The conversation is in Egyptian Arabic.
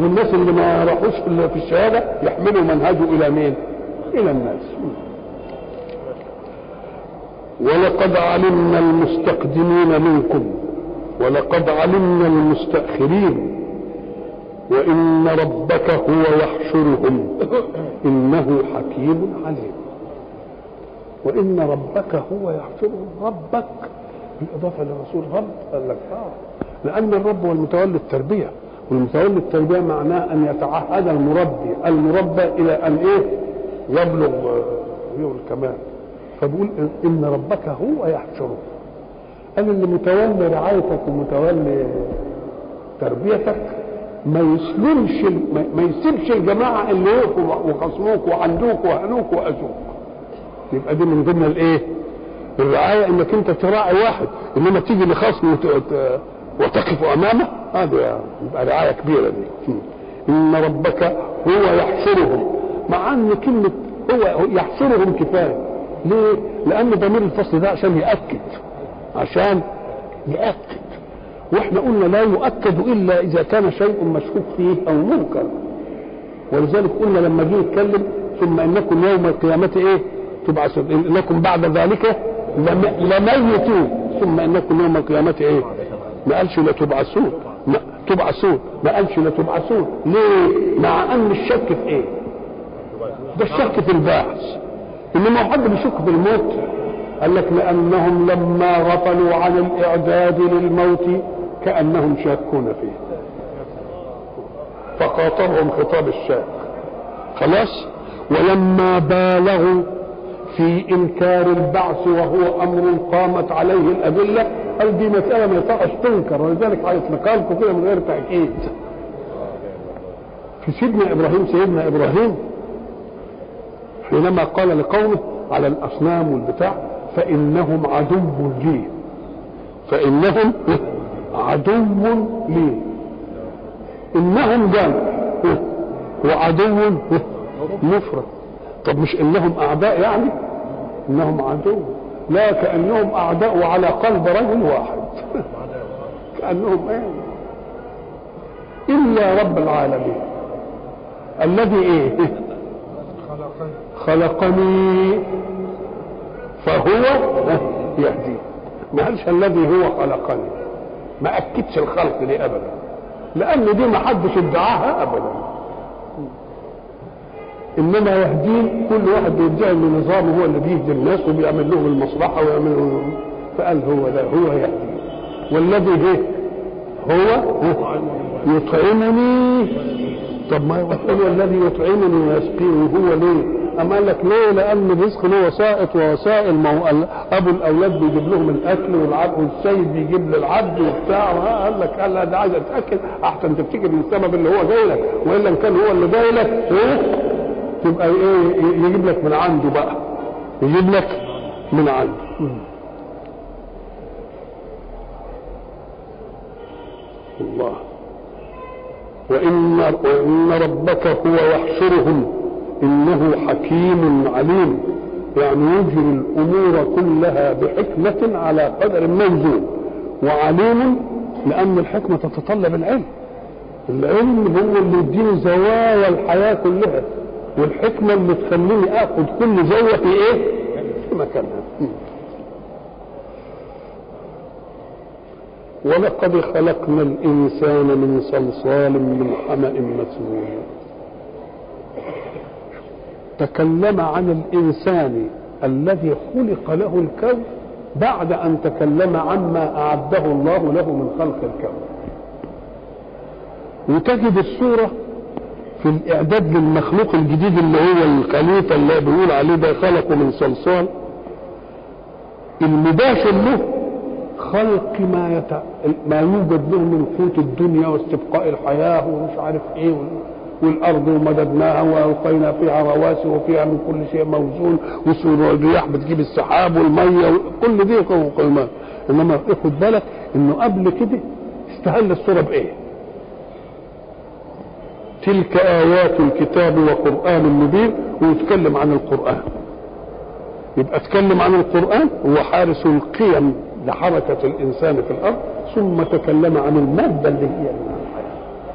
والناس اللي ما راحوش في في الشهاده يحملوا منهجه الى مين؟ الى الناس ولقد علمنا المستقدمين منكم ولقد علمنا المستأخرين وإن ربك هو يحشرهم إنه حكيم عليم وإن ربك هو يحشرهم ربك بالإضافة لرسول رب قال لك آه لأن الرب هو المتولي التربية والمتولي التربية معناه أن يتعهد المربي المربى إلى أن إيه يبلغ يبلغ الكمال فبيقول إن ربك هو يحشرهم قال اللي متولي رعايتك ومتولي تربيتك ما يسلمش ما يسيبش الجماعه اللي وقفوا وخصموك وعندوك وهنوك واذوك يبقى دي من ضمن الايه؟ الرعايه انك انت تراعي واحد انما تيجي لخصم وتقف امامه هذا يبقى رعايه كبيره دي ان ربك هو يحشرهم مع ان كلمه هو يحشرهم كفايه ليه؟ لان ضمير الفصل ده عشان ياكد عشان ياكد واحنا قلنا لا يؤكد الا اذا كان شيء مشكوك فيه او منكر ولذلك قلنا لما جه يتكلم ثم انكم يوم القيامه ايه تبعثون انكم بعد ذلك لميتون ثم انكم يوم القيامه ايه ما قالش لتبعثون ما تبعثون ما قالش لتبعثون ليه مع ان الشك في ايه ده الشك في البعث انما حد بيشك في الموت قال لك لانهم لما غفلوا عن الاعداد للموت كانهم شاكون فيه فخاطبهم خطاب الشاك خلاص ولما بالغوا في انكار البعث وهو امر قامت عليه الادله قال دي مساله ما يصحش تنكر ولذلك هيتنقل لكم كده من غير تاكيد في سيدنا ابراهيم سيدنا ابراهيم حينما قال لقومه على الاصنام والبتاع فانهم عدو لي فانهم عدو لي انهم جمع وعدو مفرد طب مش انهم اعداء يعني انهم عدو لا كانهم اعداء على قلب رجل واحد كانهم ايه الا رب العالمين الذي ايه خلقني فهو يهدي ما قالش الذي هو خلقني ما اكدش الخلق دي ابدا لان دي ما حدش ادعاها ابدا انما يهدين كل واحد بيدعي ان نظامه هو اللي بيهدي الناس وبيعمل لهم المصلحه ويعمل لهم فقال هو ده هو يهدي والذي هي هو يطعمني طب ما هو الذي يطعمني ويسقيني هو ليه؟ أما قال لك ليه؟ لأن الرزق له وسائط ووسائل ما هو أبو الأولاد بيجيب لهم الأكل والعبد والسيد بيجيب للعبد وبتاع قال لك قال ده عايز أتأكل أحسن تفتكر من السبب اللي هو جاي لك وإلا إن كان هو اللي جاي لك إيه؟ تبقى إيه يجيب لك من عنده بقى يجيب لك من عنده الله وإن وإن ربك هو يحشرهم إنه حكيم عليم يعني يجري الأمور كلها بحكمة على قدر موزون وعليم لأن الحكمة تتطلب العلم العلم هو اللي يديني زوايا الحياة كلها والحكمة اللي تخليني آخذ كل زاوية في إيه؟ في مكانها ولقد خلقنا الإنسان من صلصال من حمأ مسنون تكلم عن الإنسان الذي خلق له الكون بعد أن تكلم عما أعده الله له من خلق الكون وتجد الصورة في الإعداد للمخلوق الجديد اللي هو الخليفة اللي بيقول عليه ده خلقه من صلصال المباشر له خلق ما يت... ما يوجد له من قوت الدنيا واستبقاء الحياه ومش عارف ايه والارض ومددناها والقينا فيها رواسي وفيها من كل شيء موزون والرياح بتجيب السحاب والميه كل دي قيمات انما خد بالك انه قبل كده استهل الصوره بايه؟ تلك ايات الكتاب وقران مبين ويتكلم عن القران يبقى اتكلم عن القران هو حارس القيم لحركة الإنسان في الأرض ثم تكلم عن المادة اللي هي